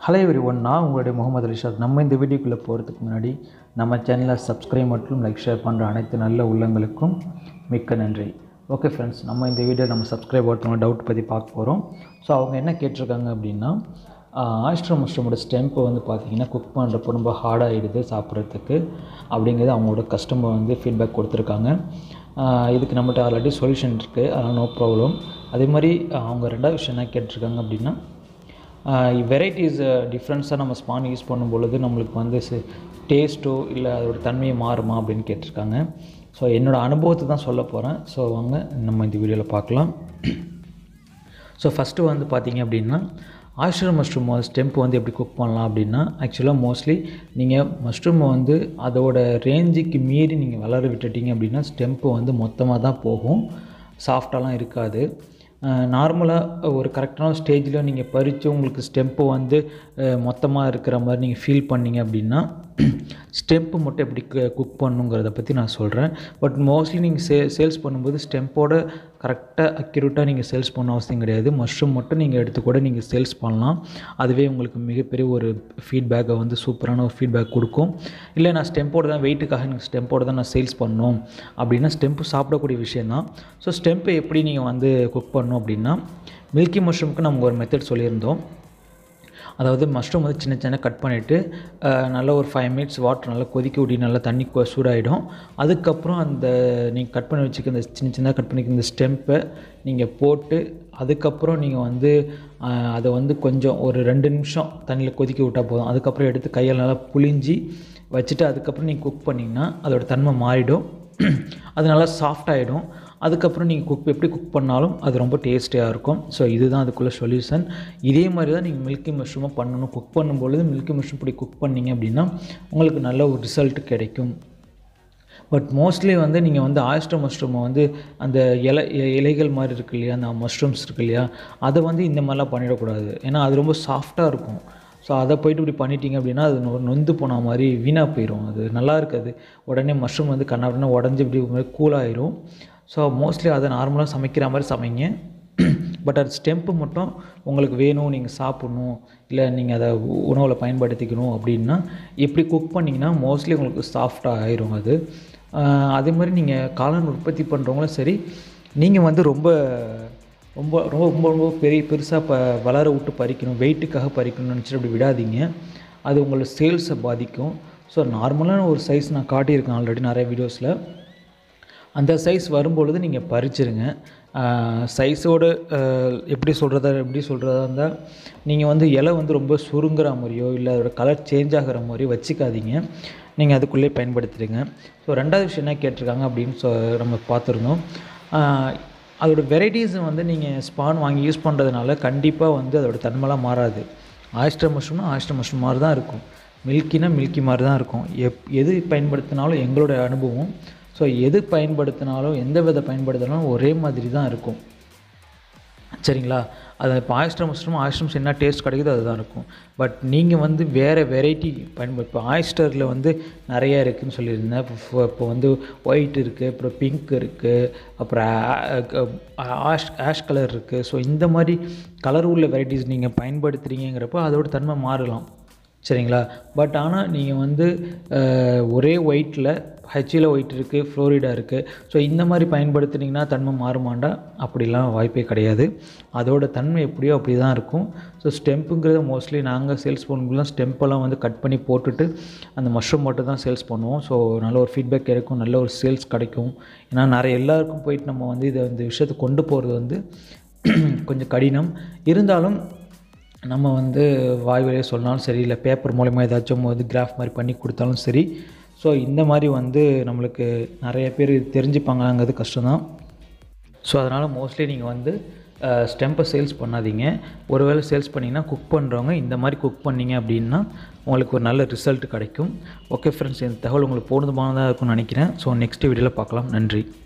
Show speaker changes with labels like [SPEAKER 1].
[SPEAKER 1] hello every one நான் உங்களுடைய முகமது ரிஷாத் நம்ம இந்த வீடியோக்குள்ளே போகிறதுக்கு முன்னாடி நம்ம சேனலை சப்ஸ்கிரைப் மற்றும் லைக் ஷேர் பண்ணுற அனைத்து நல்ல உள்ளங்களுக்கும் மிக்க நன்றி ஓகே ஃப்ரெண்ட்ஸ் நம்ம இந்த வீடியோ நம்ம சப்ஸ்கிரைப் ஒருத்தவங்க டவுட் பற்றி பார்க்க போகிறோம் ஸோ அவங்க என்ன கேட்டிருக்காங்க அப்படின்னா ஆயிஸ்டர் மஷ்ரூமோட ஸ்டெம்பை வந்து பார்த்தீங்கன்னா குக் பண்ணுறப்போ ரொம்ப ஹார்டாகிடுது சாப்பிட்றதுக்கு அப்படிங்கிறது அவங்களோட கஸ்டமர் வந்து ஃபீட்பேக் கொடுத்துருக்காங்க ஆஹ் இதுக்கு நம்மகிட்ட ஆல்ரெடி சொல்யூஷன் இருக்குது அதனால் நோ ப்ராப்ளம் அதே மாதிரி அவங்க ரெண்டாவது விஷயம் என்ன கேட்டிருக்காங்க அப்படின்னா வெரைட்டிஸ் டிஃப்ரென்ஸாக நம்ம ஸ்பான் யூஸ் பண்ணும் பொழுது நம்மளுக்கு வந்து டேஸ்ட்டோ இல்லை அதோட தன்மையை மாறுமா அப்படின்னு கேட்டிருக்காங்க ஸோ என்னோடய அனுபவத்தை தான் சொல்ல போகிறேன் ஸோ வாங்க நம்ம இந்த வீடியோவில் பார்க்கலாம் ஸோ ஃபஸ்ட்டு வந்து பார்த்தீங்க அப்படின்னா ஆய்ஸ்டர் மஷ்ரூம் ஸ்டெம்ப் வந்து எப்படி குக் பண்ணலாம் அப்படின்னா ஆக்சுவலாக மோஸ்ட்லி நீங்கள் மஷ்ரூமை வந்து அதோட ரேஞ்சுக்கு மீறி நீங்கள் வளர விட்டுட்டீங்க அப்படின்னா ஸ்டெம்ப்பு வந்து மொத்தமாக தான் போகும் சாஃப்டாலாம் இருக்காது நார்மலாக ஒரு கரெக்டான ஸ்டேஜில் நீங்கள் பறித்து உங்களுக்கு ஸ்டெம்ப்பு வந்து மொத்தமாக இருக்கிற மாதிரி நீங்கள் ஃபீல் பண்ணீங்க அப்படின்னா ஸ்டெம்ப்பு மட்டும் எப்படி குக் பண்ணுங்கிறத பற்றி நான் சொல்கிறேன் பட் மோஸ்ட்லி நீங்கள் சே சேல்ஸ் பண்ணும்போது ஸ்டெம்போட கரெக்டாக அக்யூரேட்டாக நீங்கள் சேல்ஸ் பண்ண அவசியம் கிடையாது மஷ்ரூம் மட்டும் நீங்கள் எடுத்து கூட நீங்கள் சேல்ஸ் பண்ணலாம் அதுவே உங்களுக்கு மிகப்பெரிய ஒரு ஃபீட்பேக்கை வந்து சூப்பரான ஒரு ஃபீட்பேக் கொடுக்கும் இல்லை நான் ஸ்டெம்போட தான் வெயிட்டுக்காக எனக்கு ஸ்டெம்போட தான் நான் சேல்ஸ் பண்ணணும் அப்படின்னா ஸ்டெம்ப்பு சாப்பிடக்கூடிய விஷயந்தான் ஸோ ஸ்டெம்ப்பை எப்படி நீங்கள் வந்து குக் பண்ணணும் அப்படின்னா மில்கி மஷ்ரூமுக்கு நம்ம ஒரு மெத்தட் சொல்லியிருந்தோம் அதாவது மஷ்ரூம் வந்து சின்ன சின்ன கட் பண்ணிவிட்டு நல்லா ஒரு ஃபைவ் மினிட்ஸ் வாட்டர் நல்லா கொதிக்க விட்டி நல்லா தண்ணி கொ- சூடாயிடும் அதுக்கப்புறம் அந்த நீங்கள் கட் பண்ணி வச்சுக்க இந்த சின்ன சின்னதாக கட் பண்ணிக்க இந்த ஸ்டெம்பை நீங்கள் போட்டு அதுக்கப்புறம் நீங்கள் வந்து அஹ், அதை வந்து கொஞ்சம் ஒரு ரெண்டு நிமிஷம் தண்ணியில் கொதிக்க விட்டால் போதும் அதுக்கப்புறம் எடுத்து கையால் நல்லா புளிஞ்சி வச்சுட்டு அதுக்கப்புறம் நீங்கள் குக் பண்ணிங்கன்னா அதோட தன்மை மாறிடும் அது நல்லா சாஃப்ட் ஆகிடும் அதுக்கப்புறம் நீங்கள் குக் எப்படி குக் பண்ணாலும் அது ரொம்ப டேஸ்டியாக இருக்கும் ஸோ இதுதான் அதுக்குள்ள சொல்யூஷன் இதே மாதிரி தான் நீங்கள் மில்கி மஷ்ரூமை பண்ணணும் குக் பண்ணும்பொழுது மில்கி மஷ்ரூம் இப்படி குக் பண்ணீங்க அப்படின்னா உங்களுக்கு நல்ல ஒரு ரிசல்ட் கிடைக்கும் பட் மோஸ்ட்லி வந்து நீங்கள் வந்து ஆயிஸ்டர் மஷ்ரூமை வந்து அந்த இலை இ- இலைகள் மாதிரி இருக்கு இல்லையா அந்த மஷ்ரூம்ஸ் இருக்கு இல்லையா அதை வந்து இந்த மாதிரிலாம் பண்ணிடக்கூடாது ஏன்னா அது ரொம்ப சாஃப்டாக இருக்கும் ஸோ அதை போயிட்டு இப்படி பண்ணிட்டீங்க அப்படின்னா அது நொ- நொந்து போன மாதிரி வீணாக போயிடும் அது நல்லா இருக்காது உடனே மஷ்ரூம் வந்து கண்ணாடினா உடஞ்சி இப்படி ஒரு மாதிரி கூலாயிரும் ஸோ மோஸ்ட்லி அதை நார்மலாக சமைக்கிற மாதிரி சமைங்க பட் அது ஸ்டெம்ப்பு மட்டும் உங்களுக்கு வேணும் நீங்கள் சாப்பிட்ணும் இல்லை நீங்கள் அதை உணவில் பயன்படுத்திக்கணும் அப்படின்னா எப்படி குக் பண்ணிங்கன்னா மோஸ்ட்லி உங்களுக்கு சாஃப்டாக ஆயிரும் அது ஆஹ் அதே மாதிரி நீங்கள் காளான் உற்பத்தி பண்ணுறவங்களும் சரி நீங்கள் வந்து ரொம்ப ரொம்ப ரொம்ப ரொம்ப ரொம்ப பெரிய பெருசாக ப வளர விட்டு பறிக்கணும் வெயிட்டுக்காக பறிக்கணும்னு நினச்சிட்டு அப்படி விடாதீங்க அது உங்களோட சேல்ஸை பாதிக்கும் ஸோ நார்மலான ஒரு சைஸ் நான் காட்டியிருக்கேன் ஆல்ரெடி நிறைய வீடியோஸில் அந்த சைஸ் வரும்பொழுது நீங்கள் பறிச்சிருங்க சைஸோடு எப்படி சொல்கிறதா எப்படி சொல்கிறதா இருந்தால் நீங்கள் வந்து இலை வந்து ரொம்ப சுருங்குற மாதிரியோ இல்லை அதோட கலர் சேஞ்ச் ஆகிற மாதிரியோ வச்சுக்காதீங்க நீங்கள் அதுக்குள்ளே பயன்படுத்திடுங்க ஸோ ரெண்டாவது விஷயம் என்ன கேட்டிருக்காங்க அப்படின்னு சொ நம்ம பார்த்துருந்தோம் ஆஹ், அதோட வெரைட்டிஸ் வந்து நீங்கள் ஸ்பான் வாங்கி யூஸ் பண்ணுறதுனால கண்டிப்பாக வந்து அதோட தன்மைலாம் மாறாது ஆயிஸ்டர் மஷ்ரூம்னா ஆயிஸ்டர் மஷ்ரூம் மாதிரி தான் இருக்கும் மில்கினா மில்கி மாதிரி தான் இருக்கும் எப் எது பயன்படுத்தினாலும் எங்களோட அனுபவம் ஸோ எது பயன்படுத்தினாலும் எந்த வித பயன்படுத்தினாலும் ஒரே மாதிரி தான் இருக்கும் சரிங்களா அது இப்போ ஆயிஸ்டர் மஷ்ரூம் ஆயிஸ்டர்ஸ் என்ன டேஸ்ட் கிடைக்குதோ அதுதான் இருக்கும் பட் நீங்கள் வந்து வேறு வெரைட்டி பயன்படு இப்போ ஆயிஸ்டரில் வந்து நிறைய இருக்குதுன்னு சொல்லியிருந்தேன் இப்போ இப்போ வந்து ஒயிட் இருக்குது அப்புறம் பிங்க் இருக்குது அப்புறம் ஆஷ் ஆஷ் கலர் இருக்குது ஸோ இந்த மாதிரி கலர் உள்ள வெரைட்டிஸ் நீங்கள் பயன்படுத்துகிறீங்கிறப்போ அதோட தன்மை மாறலாம் சரிங்களா பட் ஆனால் நீங்கள் வந்து அஹ், ஒரே ஒயிட்டில் ஹெச்சில் ஒயிட் இருக்குது ஃப்ளோரிடா இருக்குது ஸோ இந்த மாதிரி பயன்படுத்துனீங்கன்னா தன்மை மாறுமாண்டா அப்படிலாம் வாய்ப்பே கிடையாது அதோட தன்மை எப்படியோ அப்படி தான் இருக்கும் ஸோ ஸ்டெம்புங்கிறத மோஸ்ட்லி நாங்கள் சேல்ஸ் பண்ணும்போதுலாம் ஸ்டெம்பெல்லாம் வந்து கட் பண்ணி போட்டுட்டு அந்த மஷ்ரூம் மட்டும் தான் சேல்ஸ் பண்ணுவோம் ஸோ நல்ல ஒரு ஃபீட்பேக் கிடைக்கும் நல்ல ஒரு சேல்ஸ் கிடைக்கும் ஏன்னா நிறைய எல்லாருக்கும் போயிட்டு நம்ம வந்து இதை இந்த விஷயத்தை கொண்டு போகிறது வந்து கொஞ்சம் கடினம் இருந்தாலும் நம்ம வந்து வாய் வழியாக சொன்னாலும் சரி இல்லை பேப்பர் மூலயமா ஏதாச்சும் வந்து கிராஃப் மாதிரி பண்ணி கொடுத்தாலும் சரி ஸோ இந்த மாதிரி வந்து நம்மளுக்கு நிறைய பேர் தெரிஞ்சுப்பாங்கங்கிறது கஷ்டம்தான் ஸோ அதனால் மோஸ்ட்லி நீங்கள் வந்து ஸ்டெம்பை சேல்ஸ் பண்ணாதீங்க ஒருவேளை சேல்ஸ் பண்ணிங்கன்னா குக் பண்ணுறவங்க இந்த மாதிரி குக் பண்ணீங்க அப்படின்னா உங்களுக்கு ஒரு நல்ல ரிசல்ட் கிடைக்கும் ஓகே ஃப்ரெண்ட்ஸ் இந்த தகவல் உங்களுக்கு போதுமானதாக இருக்கும்னு நினைக்கிறேன் ஸோ நெக்ஸ்ட் வீடியோவில் பார்க்கலாம் நன்றி